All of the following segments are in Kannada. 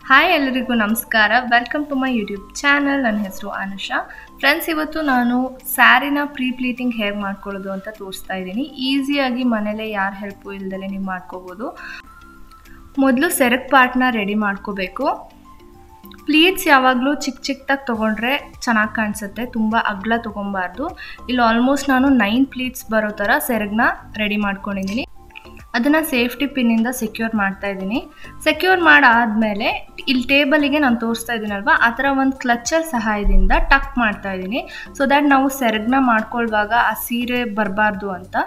ಹಾಯ್ ಎಲ್ಲರಿಗೂ ನಮಸ್ಕಾರ welcome to my YouTube channel ನನ್ನ ಹೆಸರು ಅನುಷಾ ಫ್ರೆಂಡ್ಸ್ ಇವತ್ತು ನಾನು ಸ್ಯಾರಿನ ಪ್ರೀ ಪ್ಲೀಟಿಂಗ್ ಹೇಗೆ ಮಾಡ್ಕೊಳ್ಳೋದು ಅಂತ ತೋರಿಸ್ತಾ ಇದ್ದೀನಿ ಈಸಿಯಾಗಿ ಮನೇಲೇ ಯಾರ ಹೆಲ್ಪು ಇಲ್ದಲೆ ನೀವು ಮಾಡ್ಕೋಬೋದು ಮೊದಲು ಸೆರಗ್ ಪಾರ್ಟ್ನ ರೆಡಿ ಮಾಡ್ಕೋಬೇಕು ಪ್ಲೀಟ್ಸ್ ಯಾವಾಗಲೂ ಚಿಕ್ಕ ಚಿಕ್ಕದಾಗಿ ತೊಗೊಂಡ್ರೆ ಚೆನ್ನಾಗಿ ಕಾಣಿಸುತ್ತೆ ತುಂಬ ಅಗ್ಲ ತೊಗೊಬಾರ್ದು ಇಲ್ಲಿ ಆಲ್ಮೋಸ್ಟ್ ನಾನು ನೈನ್ ಪ್ಲೀಟ್ಸ್ ಬರೋ ಥರ ಸೆರಗನ್ನ ರೆಡಿ ಮಾಡ್ಕೊಂಡಿದ್ದೀನಿ ಅದನ್ನು ಸೇಫ್ಟಿ ಪಿನ್ನಿಂದ ಸೆಕ್ಯೂರ್ ಮಾಡ್ತಾ ಇದ್ದೀನಿ ಸೆಕ್ಯೂರ್ ಮಾಡಾದಮೇಲೆ ಇಲ್ಲಿ ಟೇಬಲಿಗೆ ನಾನು ತೋರಿಸ್ತಾ ಇದ್ದೀನಲ್ವ ಆ ಥರ ಒಂದು ಕ್ಲಚ್ಚರ್ ಸಹಾಯದಿಂದ ಟಕ್ ಮಾಡ್ತಾ ಇದ್ದೀನಿ ಸೊ ದ್ಯಾಟ್ ನಾವು ಸೆರಗನ್ನ ಮಾಡ್ಕೊಳ್ಳುವಾಗ ಆ ಸೀರೆ ಬರಬಾರ್ದು ಅಂತ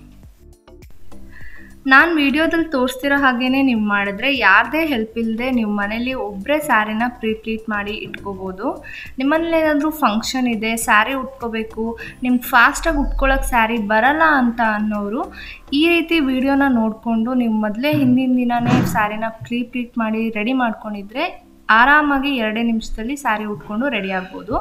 ನಾನು ವಿಡಿಯೋದಲ್ಲಿ ತೋರಿಸ್ತಿರೋ ಹಾಗೇ ನೀವು ಮಾಡಿದ್ರೆ ಯಾರದೇ ಹೆಲ್ಪ್ ಇಲ್ಲದೆ ನೀವು ಮನೇಲಿ ಒಬ್ಬರೇ ಸ್ಯಾರಿನ ಪ್ರೀಪ್ಲೀಟ್ ಮಾಡಿ ಇಟ್ಕೋಬೋದು ನಿಮ್ಮಲ್ಲಿ ಏನಾದರೂ ಫಂಕ್ಷನ್ ಇದೆ ಸ್ಯಾರಿ ಉಟ್ಕೋಬೇಕು ನಿಮ್ಗೆ ಫಾಸ್ಟಾಗಿ ಉಟ್ಕೊಳ್ಳೋಕೆ ಸ್ಯಾರಿ ಬರಲ್ಲ ಅಂತ ಅನ್ನೋರು ಈ ರೀತಿ ವಿಡಿಯೋನ ನೋಡಿಕೊಂಡು ನೀವು ಮೊದಲೇ ಹಿಂದಿನ ದಿನವೇ ಸ್ಯಾರಿನ ಪ್ರೀಪ್ಲೀಟ್ ಮಾಡಿ ರೆಡಿ ಮಾಡ್ಕೊಂಡಿದ್ರೆ ಆರಾಮಾಗಿ ಎರಡೇ ನಿಮಿಷದಲ್ಲಿ ಸ್ಯಾರಿ ಉಟ್ಕೊಂಡು ರೆಡಿ ಆಗ್ಬೋದು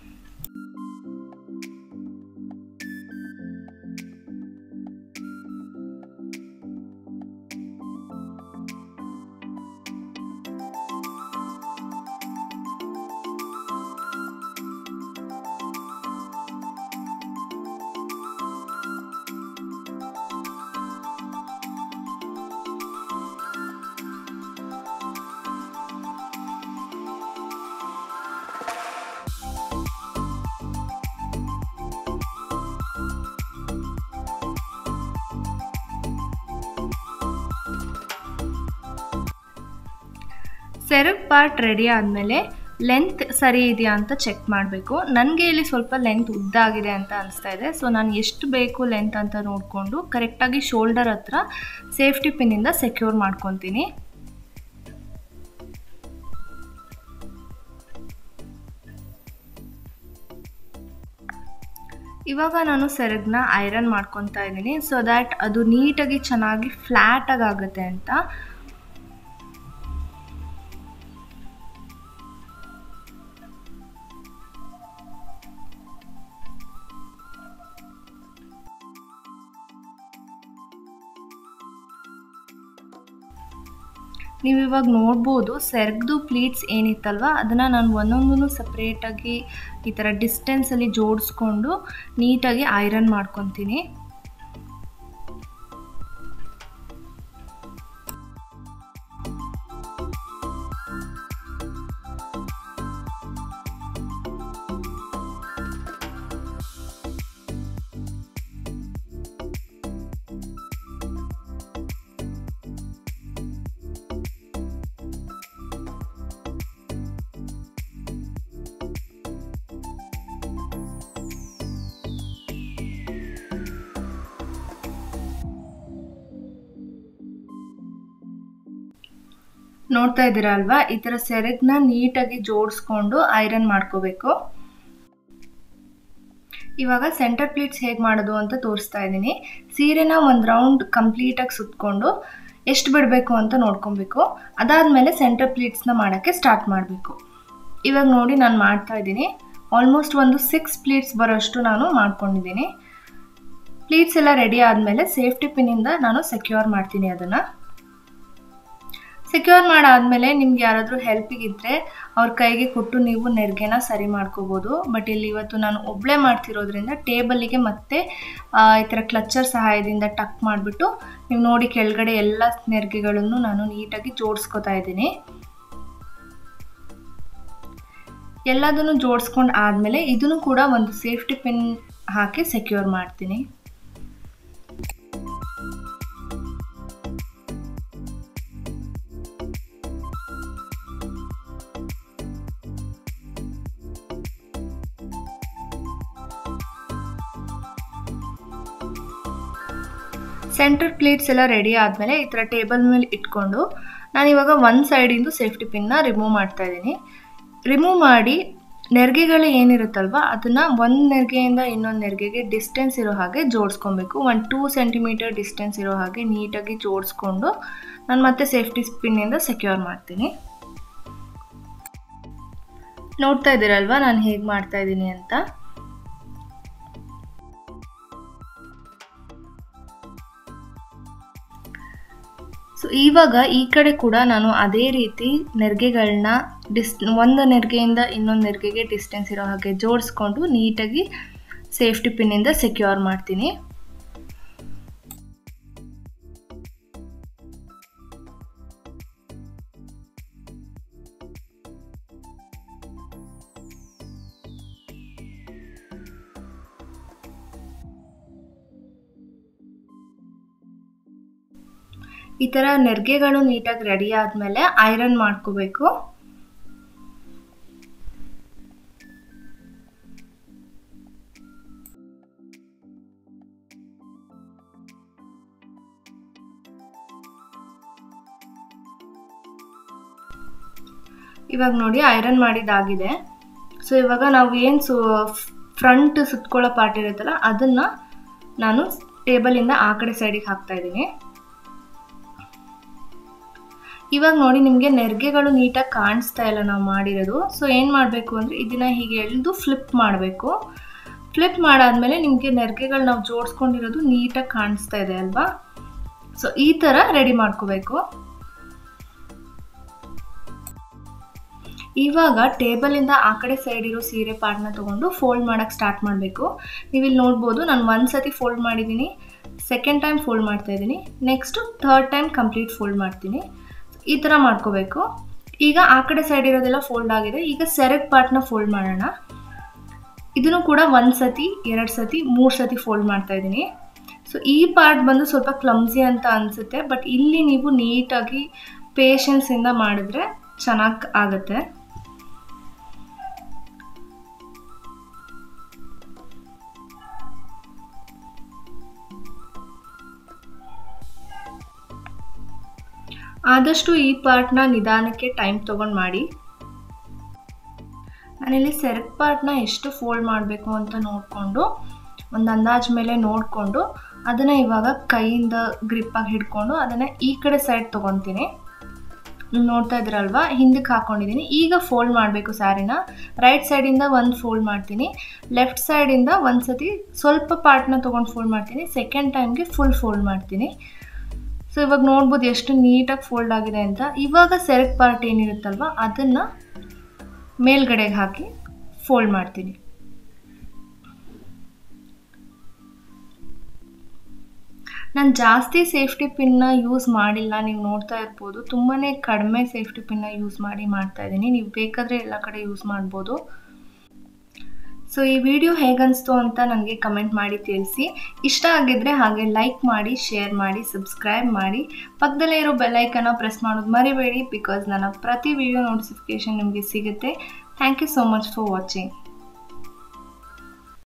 ಸೆರಗ್ ಪಾರ್ಟ್ ರೆಡಿ ಆದಮೇಲೆ ಲೆಂತ್ ಸರಿ ಇದೆಯಾ ಅಂತ ಚೆಕ್ ಮಾಡಬೇಕು ನನಗೆ ಇಲ್ಲಿ ಸ್ವಲ್ಪ ಲೆಂತ್ ಉದ್ದ ಆಗಿದೆ ಅಂತ ಅನಿಸ್ತಾ ಇದೆ ಸೊ ನಾನು ಎಷ್ಟು ಬೇಕು ಲೆಂತ್ ಅಂತ ನೋಡಿಕೊಂಡು ಕರೆಕ್ಟಾಗಿ ಶೋಲ್ಡರ್ ಹತ್ರ ಸೇಫ್ಟಿ ಪಿನ್ನಿಂದ ಸೆಕ್ಯೂರ್ ಮಾಡ್ಕೊತೀನಿ ಇವಾಗ ನಾನು ಸೆರಗನ್ನ ಐರನ್ ಮಾಡ್ಕೊತಾ ಇದ್ದೀನಿ ಸೊ ದ್ಯಾಟ್ ಅದು ನೀಟಾಗಿ ಚೆನ್ನಾಗಿ ಫ್ಲ್ಯಾಟಾಗಿ ಆಗುತ್ತೆ ಅಂತ ನೀವು ಇವಾಗ ನೋಡ್ಬೋದು ಸೆರ್ಗ್ದು ಪ್ಲೀಟ್ಸ್ ಏನಿತ್ತಲ್ವ ಅದನ್ನು ನಾನು ಒಂದೊಂದೂ ಸಪ್ರೇಟಾಗಿ ಈ ಥರ ಡಿಸ್ಟೆನ್ಸಲ್ಲಿ ಜೋಡಿಸ್ಕೊಂಡು ನೀಟಾಗಿ ಐರನ್ ಮಾಡ್ಕೊತೀನಿ ನೋಡ್ತಾ ಇದ್ದೀರಾ ಅಲ್ವಾ ಈ ಥರ ಸೆರಗ್ನ ನೀಟಾಗಿ ಜೋಡಿಸ್ಕೊಂಡು ಐರನ್ ಮಾಡ್ಕೋಬೇಕು ಇವಾಗ ಸೆಂಟರ್ ಪ್ಲೀಟ್ಸ್ ಹೇಗೆ ಮಾಡೋದು ಅಂತ ತೋರಿಸ್ತಾ ಇದ್ದೀನಿ ಸೀರೆನ ಒಂದು ರೌಂಡ್ ಕಂಪ್ಲೀಟಾಗಿ ಸುತ್ತಕೊಂಡು ಎಷ್ಟು ಬಿಡಬೇಕು ಅಂತ ನೋಡ್ಕೊಬೇಕು ಅದಾದಮೇಲೆ ಸೆಂಟರ್ ಪ್ಲೀಟ್ಸ್ನ ಮಾಡೋಕ್ಕೆ ಸ್ಟಾರ್ಟ್ ಮಾಡಬೇಕು ಇವಾಗ ನೋಡಿ ನಾನು ಮಾಡ್ತಾ ಇದ್ದೀನಿ ಆಲ್ಮೋಸ್ಟ್ ಒಂದು ಸಿಕ್ಸ್ ಪ್ಲೀಟ್ಸ್ ಬರೋಷ್ಟು ನಾನು ಮಾಡ್ಕೊಂಡಿದ್ದೀನಿ ಪ್ಲೀಟ್ಸ್ ಎಲ್ಲ ರೆಡಿ ಆದಮೇಲೆ ಸೇಫ್ಟಿ ಪಿನ್ನಿಂದ ನಾನು ಸೆಕ್ಯೂರ್ ಮಾಡ್ತೀನಿ ಅದನ್ನು ಸೆಕ್ಯೂರ್ ಮಾಡಾದಮೇಲೆ ನಿಮ್ಗೆ ಯಾರಾದರೂ ಹೆಲ್ಪಿಗಿದ್ದರೆ ಅವ್ರ ಕೈಗೆ ಕೊಟ್ಟು ನೀವು ನೆರಿಗೆನ ಸರಿ ಮಾಡ್ಕೋಬೋದು ಬಟ್ ಇಲ್ಲಿ ಇವತ್ತು ನಾನು ಒಬ್ಬಳೇ ಮಾಡ್ತಿರೋದ್ರಿಂದ ಟೇಬಲಿಗೆ ಮತ್ತೆ ಈ ಥರ ಕ್ಲಚ್ಚರ್ ಸಹಾಯದಿಂದ ಟಕ್ ಮಾಡಿಬಿಟ್ಟು ನೀವು ನೋಡಿ ಕೆಳಗಡೆ ಎಲ್ಲ ನೆರಿಗೆಗಳನ್ನು ನಾನು ನೀಟಾಗಿ ಜೋಡಿಸ್ಕೊತಾ ಇದ್ದೀನಿ ಎಲ್ಲದನ್ನು ಜೋಡಿಸ್ಕೊಂಡು ಆದಮೇಲೆ ಇದನ್ನು ಕೂಡ ಒಂದು ಸೇಫ್ಟಿ ಪಿನ್ ಹಾಕಿ ಸೆಕ್ಯೂರ್ ಮಾಡ್ತೀನಿ ಸೆಂಟರ್ ಪ್ಲೇಟ್ಸ್ ಎಲ್ಲ ರೆಡಿ ಆದಮೇಲೆ ಈ ಥರ ಟೇಬಲ್ ಮೇಲೆ ಇಟ್ಕೊಂಡು ನಾನು ಇವಾಗ ಒಂದು ಸೈಡಿಂದು ಸೇಫ್ಟಿ ಪಿನ್ನ ರಿಮೂವ್ ಮಾಡ್ತಾ ಇದ್ದೀನಿ ರಿಮೂವ್ ಮಾಡಿ ನೆರಿಗೆಗಳು ಏನಿರುತ್ತಲ್ವ ಅದನ್ನು ಒಂದು ನೆರಿಗೆಯಿಂದ ಇನ್ನೊಂದು ನೆರಿಗೆಗೆ ಡಿಸ್ಟೆನ್ಸ್ ಇರೋ ಹಾಗೆ ಜೋಡಿಸ್ಕೊಬೇಕು ಒಂದು ಟೂ ಸೆಂಟಿಮೀಟರ್ ಡಿಸ್ಟೆನ್ಸ್ ಇರೋ ಹಾಗೆ ನೀಟಾಗಿ ಜೋಡಿಸ್ಕೊಂಡು ನಾನು ಮತ್ತೆ ಸೇಫ್ಟಿ ಪಿನ್ನಿಂದ ಸೆಕ್ಯೂರ್ ಮಾಡ್ತೀನಿ ನೋಡ್ತಾ ಇದ್ದೀರಲ್ವ ನಾನು ಹೇಗೆ ಮಾಡ್ತಾ ಇದ್ದೀನಿ ಅಂತ ಸೊ ಇವಾಗ ಈ ಕಡೆ ಕೂಡ ನಾನು ಅದೇ ರೀತಿ ನೆರಿಗೆಗಳನ್ನ ಡಿಸ್ ಒಂದು ನೆರಿಗೆಯಿಂದ ಇನ್ನೊಂದು ನೆರಿಗೆಗೆ ಡಿಸ್ಟೆನ್ಸ್ ಇರೋ ಹಾಗೆ ಜೋಡಿಸ್ಕೊಂಡು ನೀಟಾಗಿ ಸೇಫ್ಟಿ ಪಿನ್ನಿಂದ ಸೆಕ್ಯೂರ್ ಮಾಡ್ತೀನಿ ಈ ಥರ ನೆರಿಗೆಗಳು ನೀಟಾಗಿ ರೆಡಿ ಆದಮೇಲೆ ಐರನ್ ಮಾಡ್ಕೋಬೇಕು ಇವಾಗ ನೋಡಿ ಐರನ್ ಮಾಡಿದಾಗಿದೆ ಸೊ ಇವಾಗ ನಾವು ಏನು ಸು ಫ್ರಂಟ್ ಸುತ್ಕೊಳ್ಳೋ ಪಾರ್ಟ್ ಇರುತ್ತಲ್ಲ ಅದನ್ನು ನಾನು ಟೇಬಲಿಂದ ಆ ಕಡೆ ಸೈಡಿಗೆ ಹಾಕ್ತಾ ಇದ್ದೀನಿ ಇವಾಗ ನೋಡಿ ನಿಮಗೆ ನೆರಿಗೆಗಳು ನೀಟಾಗಿ ಕಾಣಿಸ್ತಾ ಇಲ್ಲ ನಾವು ಮಾಡಿರೋದು ಸೊ ಏನು ಮಾಡಬೇಕು ಅಂದರೆ ಇದನ್ನು ಹೀಗೆ ಎಳೆದು ಫ್ಲಿಪ್ ಮಾಡಬೇಕು ಫ್ಲಿಪ್ ಮಾಡಾದ್ಮೇಲೆ ನಿಮಗೆ ನೆರಿಗೆಗಳು ನಾವು ಜೋಡಿಸ್ಕೊಂಡಿರೋದು ನೀಟಾಗಿ ಕಾಣಿಸ್ತಾ ಇದೆ ಅಲ್ವಾ ಸೊ ಈ ಥರ ರೆಡಿ ಮಾಡ್ಕೋಬೇಕು ಇವಾಗ ಟೇಬಲಿಂದ ಆ ಕಡೆ ಸೈಡ್ ಇರೋ ಸೀರೆ ಪಾರ್ಟ್ನ ತೊಗೊಂಡು ಫೋಲ್ಡ್ ಮಾಡೋಕ್ಕೆ ಸ್ಟಾರ್ಟ್ ಮಾಡಬೇಕು ನೀವು ಇಲ್ಲಿ ನೋಡ್ಬೋದು ನಾನು ಒಂದು ಸತಿ ಫೋಲ್ಡ್ ಮಾಡಿದ್ದೀನಿ ಸೆಕೆಂಡ್ ಟೈಮ್ ಫೋಲ್ಡ್ ಮಾಡ್ತಾ ಇದ್ದೀನಿ next third time complete fold ಮಾಡ್ತೀನಿ ಈ ಥರ ಮಾಡ್ಕೋಬೇಕು ಈಗ ಆ ಕಡೆ ಸೈಡ್ ಇರೋದೆಲ್ಲ ಫೋಲ್ಡ್ ಆಗಿದೆ ಈಗ ಸೆರೆಗ್ ಪಾರ್ಟ್ನ ಫೋಲ್ಡ್ ಮಾಡೋಣ ಇದನ್ನು ಕೂಡ ಒಂದು ಸತಿ ಎರಡು ಸತಿ ಮೂರು ಸತಿ ಫೋಲ್ಡ್ ಮಾಡ್ತಾ ಇದ್ದೀನಿ ಸೊ ಈ ಪಾರ್ಟ್ ಬಂದು ಸ್ವಲ್ಪ ಕ್ಲಮ್ಸಿ ಅಂತ ಅನಿಸುತ್ತೆ ಬಟ್ ಇಲ್ಲಿ ನೀವು ನೀಟಾಗಿ ಪೇಷನ್ಸಿಂದ ಮಾಡಿದ್ರೆ ಚೆನ್ನಾಗಿ ಆಗುತ್ತೆ ಆದಷ್ಟು ಈ ಪಾರ್ಟ್ನ ನಿಧಾನಕ್ಕೆ ಟೈಮ್ ತೊಗೊಂಡು ಮಾಡಿ ನಾನಿಲ್ಲಿ ಸೆರಗ್ ಪಾರ್ಟ್ನ ಎಷ್ಟು ಫೋಲ್ಡ್ ಮಾಡಬೇಕು ಅಂತ ನೋಡಿಕೊಂಡು ಒಂದು ಅಂದಾಜು ಮೇಲೆ ನೋಡಿಕೊಂಡು ಅದನ್ನು ಇವಾಗ ಕೈಯಿಂದ ಗ್ರಿಪ್ಪಾಗಿ ಹಿಡ್ಕೊಂಡು ಅದನ್ನು ಈ ಕಡೆ ಸೈಡ್ ತೊಗೊತೀನಿ ನೀವು ನೋಡ್ತಾ ಇದ್ರಲ್ವಾ ಹಿಂದಕ್ಕೆ ಹಾಕ್ಕೊಂಡಿದ್ದೀನಿ ಈಗ ಫೋಲ್ಡ್ ಮಾಡಬೇಕು ಸ್ಯಾರಿನ ರೈಟ್ ಸೈಡಿಂದ ಒಂದು ಫೋಲ್ಡ್ ಮಾಡ್ತೀನಿ ಲೆಫ್ಟ್ ಸೈಡಿಂದ ಒಂದು ಸತಿ ಸ್ವಲ್ಪ ಪಾರ್ಟ್ನ ತೊಗೊಂಡು ಫೋಲ್ಡ್ ಮಾಡ್ತೀನಿ ಸೆಕೆಂಡ್ ಟೈಮ್ಗೆ ಫುಲ್ ಫೋಲ್ಡ್ ಮಾಡ್ತೀನಿ ಸೊ ಇವಾಗ ನೋಡ್ಬೋದು ಎಷ್ಟು ನೀಟಾಗಿ ಫೋಲ್ಡ್ ಆಗಿದೆ ಅಂತ ಇವಾಗ ಸೆರೆಕ್ ಪಾರ್ಟ್ ಏನಿರುತ್ತಲ್ವ ಅದನ್ನು ಮೇಲ್ಗಡೆಗೆ ಹಾಕಿ ಫೋಲ್ಡ್ ಮಾಡ್ತೀನಿ ನಾನು ಜಾಸ್ತಿ ಸೇಫ್ಟಿ ಪಿನ್ನ ಯೂಸ್ ಮಾಡಿಲ್ಲ ನೀವು ನೋಡ್ತಾ ಇರ್ಬೋದು ತುಂಬಾ ಕಡಿಮೆ ಸೇಫ್ಟಿ ಪಿನ್ನ ಯೂಸ್ ಮಾಡಿ ಮಾಡ್ತಾ ಇದ್ದೀನಿ ನೀವು ಬೇಕಾದರೆ ಎಲ್ಲ ಕಡೆ ಯೂಸ್ ಮಾಡ್ಬೋದು ಸೊ ಈ ವಿಡಿಯೋ ಹೇಗನ್ನಿಸ್ತು ಅಂತ ನನಗೆ ಕಮೆಂಟ್ ಮಾಡಿ ತಿಳಿಸಿ ಇಷ್ಟ ಆಗಿದ್ದರೆ ಹಾಗೆ ಲೈಕ್ ಮಾಡಿ ಶೇರ್ ಮಾಡಿ ಸಬ್ಸ್ಕ್ರೈಬ್ ಮಾಡಿ ಪಕ್ಕದಲ್ಲೇ ಇರೋ ಬೆಲ್ಲೈಕನ್ನ ಪ್ರೆಸ್ ಮಾಡೋದು ಮರಿಬೇಡಿ ಬಿಕಾಸ್ ನನ್ನ ಪ್ರತಿ ವಿಡಿಯೋ ನೋಟಿಫಿಕೇಷನ್ ನಿಮಗೆ ಸಿಗುತ್ತೆ thank you so much for watching